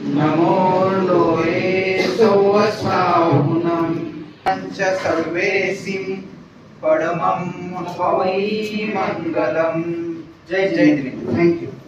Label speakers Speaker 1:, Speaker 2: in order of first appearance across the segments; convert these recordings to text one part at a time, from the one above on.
Speaker 1: नमो लोरे सौवस्वाहुनं पञ्च सर्वेसिं परमं हवै मङ्गलम् जय जय थैंक यू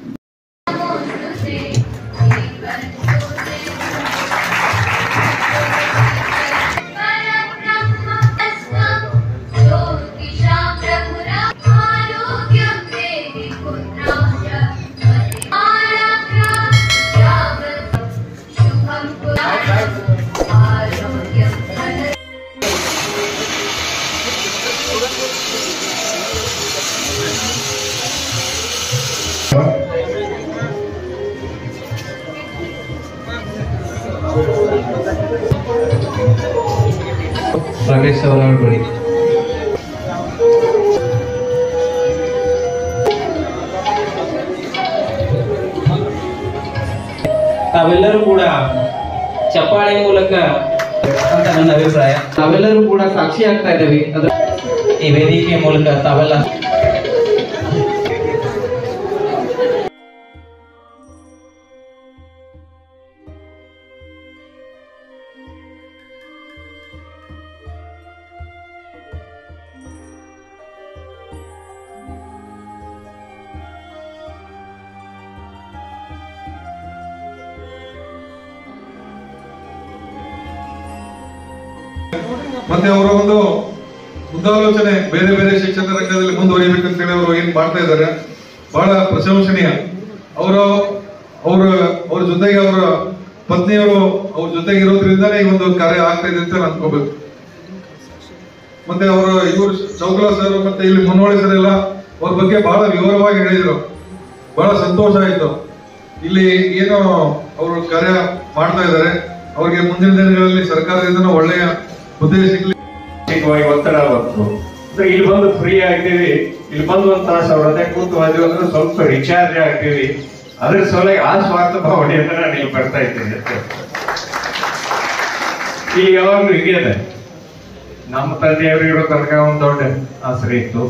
Speaker 2: ರಾಕೇಶ್ ಅವರ ಬಳಿ
Speaker 3: ತಾವೆಲ್ಲರೂ ಕೂಡ ಚಪ್ಪಾಳೆ ಮೂಲಕ ಅಂತ ನನ್ನ ಅಭಿಪ್ರಾಯ ತಾವೆಲ್ಲರೂ ಕೂಡ ಸಾಕ್ಷಿ ಆಗ್ತಾ ಇದ್ದೇವೆ ಅದ್ರ ಈ ವೇದಿಕೆಯ ಮೂಲಕ ತಾವೆಲ್ಲ
Speaker 4: ಮತ್ತೆ ಅವರ ಒಂದು ಮುಂದಾಲೋಚನೆ ಬೇರೆ ಬೇರೆ ಶಿಕ್ಷಣ ರಂಗದಲ್ಲಿ ಮುಂದುವರಿಬೇಕಂತ ಹೇಳಿ ಅವರು ಏನ್ ಮಾಡ್ತಾ ಇದ್ದಾರೆ ಬಹಳ ಪ್ರಶಂಸನೀಯ ಅವರು ಅವರ ಅವ್ರ ಜೊತೆಗೆ ಅವರ ಪತ್ನಿಯವರು ಅವ್ರ ಜೊತೆಗೆ ಇರೋದ್ರಿಂದಾನೇ ಈ ಒಂದು ಕಾರ್ಯ ಆಗ್ತಾ ಇದೆ ಅಂತ ನಾನು ಅನ್ಕೋಬೇಕು ಮತ್ತೆ ಅವರು ಇವರು ಚೌಕಲ ಸರ್ ಮತ್ತೆ ಇಲ್ಲಿ ಮುನ್ನೋಳಿ ಸರ್ ಎಲ್ಲ ಅವ್ರ ಬಗ್ಗೆ ಬಹಳ ವಿವರವಾಗಿ ಹೇಳಿದ್ರು ಬಹಳ ಸಂತೋಷ ಆಯ್ತು ಇಲ್ಲಿ ಏನು ಅವರು ಕಾರ್ಯ ಮಾಡ್ತಾ ಇದ್ದಾರೆ ಅವ್ರಿಗೆ ಮುಂದಿನ ದಿನಗಳಲ್ಲಿ ಸರ್ಕಾರದಿಂದ ಒಳ್ಳೆಯ ಹುದ್ದೆ ಸಿಗ್ಲಿ
Speaker 5: ಮಾನಸಿಕವಾಗಿ ಒತ್ತಡ ಬಂತು ಅಂದ್ರೆ ಇಲ್ಲಿ ಬಂದು ಫ್ರೀ ಆಗ್ತೀವಿ ಇಲ್ಲಿ ಬಂದು ಒಂದ್ ತಾಸು ಅವ್ರ ಜೊತೆ ಕೂತು ಹೋದ್ವಿ ಅಂದ್ರೆ ಸ್ವಲ್ಪ ರಿಚಾರ್ಜ್ ಆಗ್ತೀವಿ ಅದ್ರ ಸಲುವಾಗಿ ಆ ಸ್ವಾರ್ಥ ಭಾವನೆಯಿಂದ ನಾನು ಇಲ್ಲಿ ಬರ್ತಾ ಇದ್ದೇನೆ ಈಗ ಯಾವಾಗ್ಲೂ ಹೀಗೆ ಇದೆ ನಮ್ಮ ತಂದೆಯವರು ಇರೋ ತನಕ ಒಂದು ದೊಡ್ಡ ಆಸರೆ ಇತ್ತು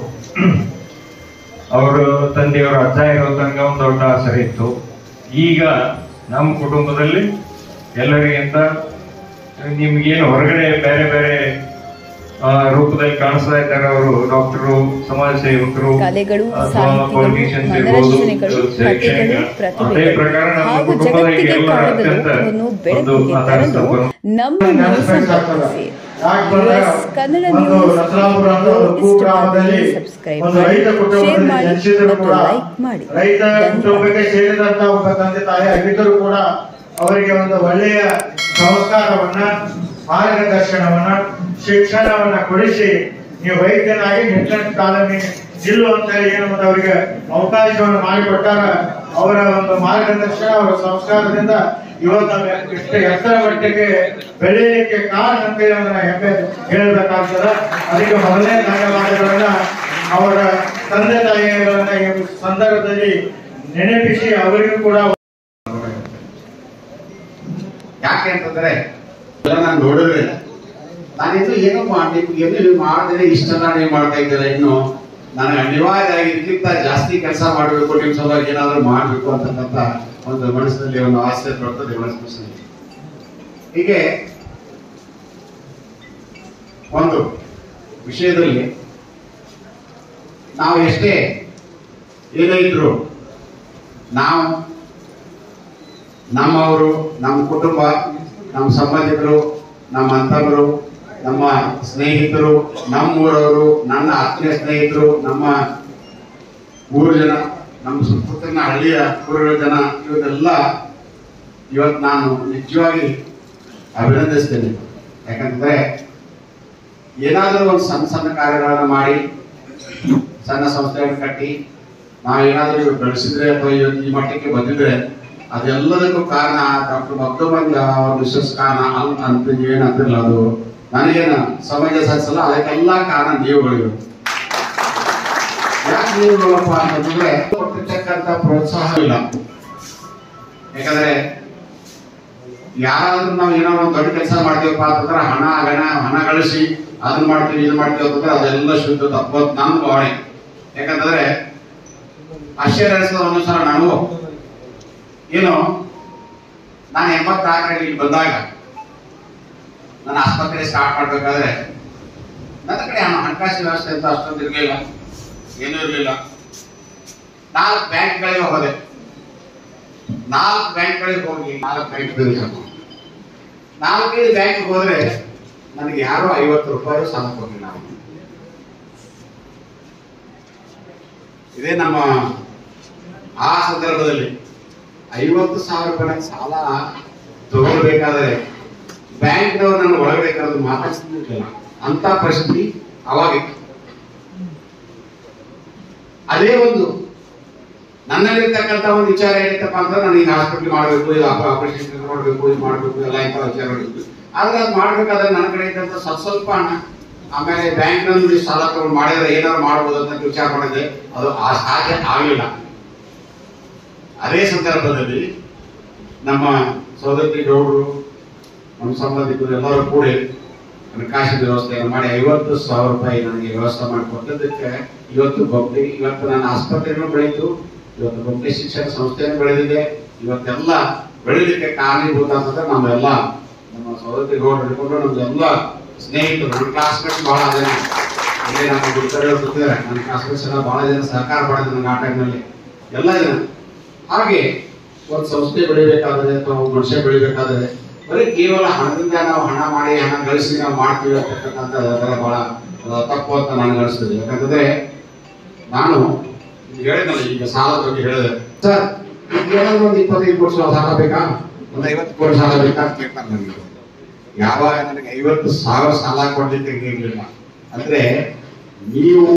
Speaker 5: ಅವರು ತಂದೆಯವರು ಅಜ್ಜ ಇರೋ ತನಕ ಒಂದು ದೊಡ್ಡ ಆಸರೆ ಇತ್ತು ಈಗ ನಮ್ಮ ಕುಟುಂಬದಲ್ಲಿ ಎಲ್ಲರಿಗಿಂತ ನಿಮ್ಗೇನು ಹೊರಗಡೆ ಬೇರೆ ಬೇರೆ ಆ, ರೂಪದಲ್ಲಿ ಕಾಣಿಸ್ತಾ ಇದ್ದಾರೆ ಅವರು ಡಾಕ್ಟರು ಸಮಾಜ ಸೇವಕರು
Speaker 6: ಕಲೆಗಳು,
Speaker 5: ಅಥವಾ
Speaker 6: ಸಾಹಿತ್ಯಗಳು,
Speaker 5: politicians ಇರ್ಬೋದು,
Speaker 6: ಮನರಂಜನೆಗಳು,
Speaker 5: ಶೈಕ್ಷಣಿಕ.
Speaker 6: ಕಥೆಗಳು, ಪ್ರತಿಭೆಗಳು
Speaker 5: ಅದೇ ಪ್ರಕಾರ ನಮ್ಮ
Speaker 6: ಹಾಗೂ
Speaker 5: ಕುಟುಂಬದ
Speaker 6: ಜಗತ್ತಿಗೆ
Speaker 5: ಎಲ್ಲ
Speaker 6: ಕಾಣದನ್ನು
Speaker 5: ಅತ್ಯಂತ
Speaker 6: ಒಂದು
Speaker 5: ಒಂದು
Speaker 6: ಬೆಳಕಿಗೆ
Speaker 5: ಆಧಾರ
Speaker 6: ತರಲು
Speaker 5: ಸ್ತಂಭ.
Speaker 6: ನಮ್ಮ ನ್ಯೂಸ್ ಸಂಪರ್ಕಿಸಿ US ಕನ್ನಡ ನ್ಯೂಸ್
Speaker 7: ಕುಗ್ರಾಮದಲ್ಲಿ
Speaker 6: ಸಬ್ಸ್ಕ್ರೈಬ್
Speaker 7: ಒಂದು
Speaker 6: ಮಾಡಿ
Speaker 7: ರೈತ
Speaker 6: ಶೇರ್
Speaker 7: ಕುಟುಂಬದಲ್ಲಿ
Speaker 6: ಮಾಡಿ
Speaker 7: ಜನಿಸಿದ್ರು
Speaker 6: ಮತ್ತು
Speaker 7: ಕೂಡ
Speaker 6: ಲೈಕ್ ಮಾಡಿ
Speaker 7: ರೈತ ಕುಟುಂಬಕ್ಕೆ
Speaker 6: ಧನ್ಯವಾದ.
Speaker 7: ಸೇರಿದಂತ ಒಬ್ಬ ತಂದೆ ತಾಯಿ ಆಗಿದ್ದರೂ ಕೂಡ ಅವರಿಗೆ ಒಂದು ಒಳ್ಳೆಯ ಸಂಸ್ಕಾರವನ್ನ ಮಾರ್ಗದರ್ಶನವನ್ನ ಶಿಕ್ಷಣವನ್ನ ಕೊಡಿಸಿ ನೀವು ವೈದ್ಯನಾಗಿ ನಿಟ್ಟನ ಕಾಲನಿ ನಿಲ್ಲು ಅಂತ ಹೇಳಿ ಏನು ಮತ್ತೆ ಅವರಿಗೆ ಅವಕಾಶವನ್ನು ಮಾಡಿಕೊಟ್ಟಾಗ ಅವರ ಒಂದು ಮಾರ್ಗದರ್ಶನ ಅವರ ಸಂಸ್ಕಾರದಿಂದ ಇವತ್ತು ನಾವು ಎಷ್ಟು ಎತ್ತರ ಮಟ್ಟಿಗೆ ಬೆಳೆಯಲಿಕ್ಕೆ ಕಾರಣ ಅಂತ ಹೇಳಿ ಅದನ್ನ ಹೆಮ್ಮೆ ಹೇಳಬೇಕಾಗ್ತದ ಅದಕ್ಕೆ ಮೊದಲನೇ ಧನ್ಯವಾದಗಳನ್ನ ಅವರ ತಂದೆ ತಾಯಿಗಳನ್ನ ಈ ಸಂದರ್ಭದಲ್ಲಿ ನೆನಪಿಸಿ ಅವರಿಗೂ ಕೂಡ
Speaker 8: ಯಾಕೆ ಅಂತಂದ್ರೆ ಎಲ್ಲ ನಾನು ನೋಡಿದ್ರೆ ನಾನಿದು ಏನೋ ಮಾಡ್ಬೇಕು ಏನು ನೀವು ಮಾಡಿದ್ರೆ ಇಷ್ಟೆಲ್ಲ ನೀವು ಮಾಡ್ತಾ ಇದ್ದೀರ ಇನ್ನು ನನಗೆ ಅನಿವಾರ್ಯವಾಗಿ ಇದಕ್ಕಿಂತ ಜಾಸ್ತಿ ಕೆಲಸ ಮಾಡಬೇಕು ನಿಮ್ಮ ಸಲುವಾಗಿ ಏನಾದರೂ ಮಾಡಬೇಕು ಅಂತಕ್ಕಂಥ ಒಂದು ಮನಸ್ಸಿನಲ್ಲಿ ಒಂದು ಆಸೆ ಬರ್ತದೆ ಮನಸ್ಸಿನಲ್ಲಿ ಹೀಗೆ ಒಂದು ವಿಷಯದಲ್ಲಿ ನಾವು ಎಷ್ಟೇ ಏನೇ ಇದ್ರು ನಾವು ನಮ್ಮವರು ನಮ್ಮ ಕುಟುಂಬ ನಮ್ಮ ಸಂಬಂಧಿಕರು ನಮ್ಮ ಅಂತವರು ನಮ್ಮ ಸ್ನೇಹಿತರು ನಮ್ಮೂರವರು ನನ್ನ ಆತ್ಮೀಯ ಸ್ನೇಹಿತರು ನಮ್ಮ ಊರು ಜನ ನಮ್ಮ ಸುತ್ತಮುತ್ತಲಿನ ಹಳ್ಳಿಯ ಊರುಗಳ ಜನ ಇವರೆಲ್ಲ ಇವತ್ತು ನಾನು ನಿಜವಾಗಿ ಅಭಿನಂದಿಸ್ತೇನೆ ಯಾಕಂತಂದ್ರೆ ಏನಾದರೂ ಒಂದು ಸಣ್ಣ ಸಣ್ಣ ಕಾರ್ಯಗಳನ್ನು ಮಾಡಿ ಸಣ್ಣ ಸಂಸ್ಥೆಯನ್ನು ಕಟ್ಟಿ ನಾವು ಏನಾದರೂ ಬೆಳೆಸಿದ್ರೆ ಅಥವಾ ಇವತ್ತು ಈ ಮಟ್ಟಕ್ಕೆ ಬಂದಿದ್ರೆ ಅದೆಲ್ಲದಕ್ಕೂ ಕಾರಣ ಡಾಕ್ಟರ್ ಮಗ್ದೂಮನ್ ಒಂದು ವಿಶೇಷ ಕಾರಣ ಅಲ್ಲ ಅಂತ ಏನಂತಿರಲ್ಲ ಅದು ನನಗೇನು ಸಮಾಜ ಸಾಧಿಸಲ್ಲ ಅದಕ್ಕೆಲ್ಲ ಕಾರಣ ನೀವುಗಳು ಯಾಕೆ ನೀವುಗಳಪ್ಪ ಅಂತಂದ್ರೆ ಕೊಟ್ಟಿರ್ತಕ್ಕಂಥ ಪ್ರೋತ್ಸಾಹ ಇಲ್ಲ ಯಾಕಂದ್ರೆ ಯಾರಾದ್ರೂ ನಾವು ಏನೋ ಒಂದು ದೊಡ್ಡ ಕೆಲಸ ಮಾಡ್ತೀವಪ್ಪ ಅಂತಂದ್ರೆ ಹಣ ಗಣ ಹಣ ಗಳಿಸಿ ಅದನ್ನ ಮಾಡ್ತೀವಿ ಇದು ಮಾಡ್ತೀವಿ ಅಂತಂದ್ರೆ ಅದೆಲ್ಲ ಶುದ್ಧ ತಪ್ಪೋದು ನನ್ನ ಭಾವನೆ ಯಾಕಂತಂದ್ರೆ ಆಶ್ಚರ್ಯ ಅನಿಸ್ತದ ಒಂದೊಂದ್ಸಲ ನಾನು ಏನು ನಾನು ಎಂಬತ್ತಾರರಲ್ಲಿ ಇಲ್ಲಿ ಬಂದಾಗ ನಾನು ಆಸ್ಪತ್ರೆ ಸ್ಟಾರ್ಟ್ ಮಾಡ್ಬೇಕಾದ್ರೆ ನನ್ನ ಕಡೆ ಹಣ- ಹಣಕಾಸಿನ ವ್ಯವಸ್ಥೆ ಅಂತ ಅಷ್ಟೊಂದು ಇರಲಿಲ್ಲ ಏನೂ ಇರಲಿಲ್ಲ ನಾಲ್ಕು ಬ್ಯಾಂಕ್ಗಳಿಗೆ ಹೋದೆ ನಾಲ್ಕು ಬ್ಯಾಂಕ್ಗಳಿಗೆ ಹೋಗಿ ನಾಲ್ಕು ಬ್ಯಾಂಕ್ ನಾಲ್ಕೈದು ಬ್ಯಾಂಕ್ ಹೋದ್ರೆ ನನಗೆ ಯಾರೋ ಐವತ್ತು ರೂಪಾಯಿ ಸಾಲ ಕೊಡಲಿಲ್ಲ ಅವರು ಇದೇ ನಮ್ಮ ಆ ಸಂದರ್ಭದಲ್ಲಿ ಐವತ್ತು ಸಾವಿರ ರೂಪಾಯಿ ಸಾಲ ತಗೊಳ್ಬೇಕಾದ್ರೆ ಬ್ಯಾಂಕ್ನವ್ರು ನನ್ನ ಒಳಗಡೆ ಕರೆದು ಮಾತಾಡ್ತಿರ್ಲಿಲ್ಲ ಅಂತ ಪರಿಸ್ಥಿತಿ ಅವಾಗಿತ್ತು ಅದೇ ಒಂದು ನನ್ನಲ್ಲಿರ್ತಕ್ಕಂಥ ಒಂದು ವಿಚಾರ ಏನಿತ್ತಪ್ಪ ಅಂದ್ರೆ ನಾನು ಈಗ ಹಾಸ್ಪಿಟ್ಲ್ ಮಾಡಬೇಕು ಇದು ಆಪರೇಷನ್ ಮಾಡಬೇಕು ಇದು ಮಾಡಬೇಕು ಎಲ್ಲ ಇಂಥ ವಿಚಾರಗಳಿತ್ತು ಆದ್ರೆ ಅದು ಮಾಡ್ಬೇಕಾದ್ರೆ ನನ್ನ ಕಡೆ ಇದ್ದಂತ ಸ್ವಲ್ಪ ಸ್ವಲ್ಪ ಹಣ ಆಮೇಲೆ ಬ್ಯಾಂಕ್ ನಲ್ಲಿ ಸಾಲ ತಗೊಂಡು ಮಾಡಿದ್ರೆ ಏನಾದ್ರು ಮಾಡ್ಬೋದು ಅಂತ ವಿಚಾರ ಮಾಡಿದ್ರೆ ಅದು ಆ ಸಾಧ್ಯ ಆಗಲಿಲ್ಲ ಅದೇ ಸಂದರ್ಭದಲ್ಲಿ ನಮ್ಮ ಸೋದರಿ ಗೌಡರು ನಮ್ಮ ಸಂಬಂಧಿಕರು ಎಲ್ಲರೂ ಕೂಡಿ ಹಣಕಾಸಿನ ವ್ಯವಸ್ಥೆಯನ್ನು ಮಾಡಿ ಐವತ್ತು ಸಾವಿರ ರೂಪಾಯಿ ನನಗೆ ವ್ಯವಸ್ಥೆ ಮಾಡಿಕೊಟ್ಟದಕ್ಕೆ ಇವತ್ತು ಗೊಬ್ಬರಿ ಇವತ್ತು ನನ್ನ ಆಸ್ಪತ್ರೆನೂ ಬೆಳೀತು ಇವತ್ತು ಗೊಬ್ಬರಿ ಶಿಕ್ಷಣ ಸಂಸ್ಥೆನೂ ಬೆಳೆದಿದೆ ಇವತ್ತೆಲ್ಲ ಬೆಳೀಲಿಕ್ಕೆ ಕಾರಣೀಭೂತ ಅಂತಂದ್ರೆ ನಮ್ಮೆಲ್ಲ ನಮ್ಮ ಸೋದರಿ ಗೌಡರು ಹಿಡ್ಕೊಂಡು ನಮ್ದೆಲ್ಲ ಸ್ನೇಹಿತರು ನನ್ನ ಕ್ಲಾಸ್ಮೇಟ್ ಬಹಳ ಜನ ಇಲ್ಲೇ ನಮ್ಮ ಗುರುತರು ಗೊತ್ತಿದ್ದಾರೆ ನನ್ನ ಕ್ಲಾಸ್ಮೇಟ್ಸ್ ಎಲ್ಲ ಬಹಳ ಜನ ಸಹಕಾರ ಮಾಡಿದ್ರು ನನಗೆ ಆ ಟೈಮ್ನಲ್ಲಿ ಎಲ್ಲ ಜನ ಹಾಗೆ ಒಂದು ಸಂಸ್ಥೆ ಬೆಳಿಬೇಕಾದ್ರೆ ಅಥವಾ ಒಂದು ಮನುಷ್ಯ ಬೆಳಿಬೇಕಾದ್ರೆ ಬರೀ ಕೇವಲ ಹಣದಿಂದ ನಾವು ಹಣ ಮಾಡಿ ಹಣ ಗಳಿಸಿ ನಾವು ಮಾಡ್ತೀವಿ ಅಂತಕ್ಕಂಥ ಅದೆಲ್ಲ ಬಹಳ ಆ, ತಪ್ಪು ಅಂತ ನನಗೆ ಅನಿಸ್ತದೆ ಯಾಕಂತಂದ್ರೆ ನಾನು ಈಗ ಹೇಳಿದ್ನಲ್ಲ ಈಗ ಸಾಲ ಬಗ್ಗೆ ಹೇಳಿದೆ ಸರ್ ಈಗ ಏನಾದ್ರು ಒಂದು ಇಪ್ಪತ್ತೈದು ಕೋಟಿ ಸಾಲ ಬೇಕಾ ಒಂದು ಐವತ್ತು ಕೋಟಿ ಸಾಲ ಬೇಕಾ ಅಂತ ಕೇಳ್ತಾರೆ ನನಗೆ ಯಾವಾಗ ನನಗೆ ಐವತ್ತು ಸಾವಿರ ಸಾಲ ಕೊಡ್ಲಿಕ್ಕೆ ಇರಲಿಲ್ಲ ಅಂದ್ರೆ ನೀವು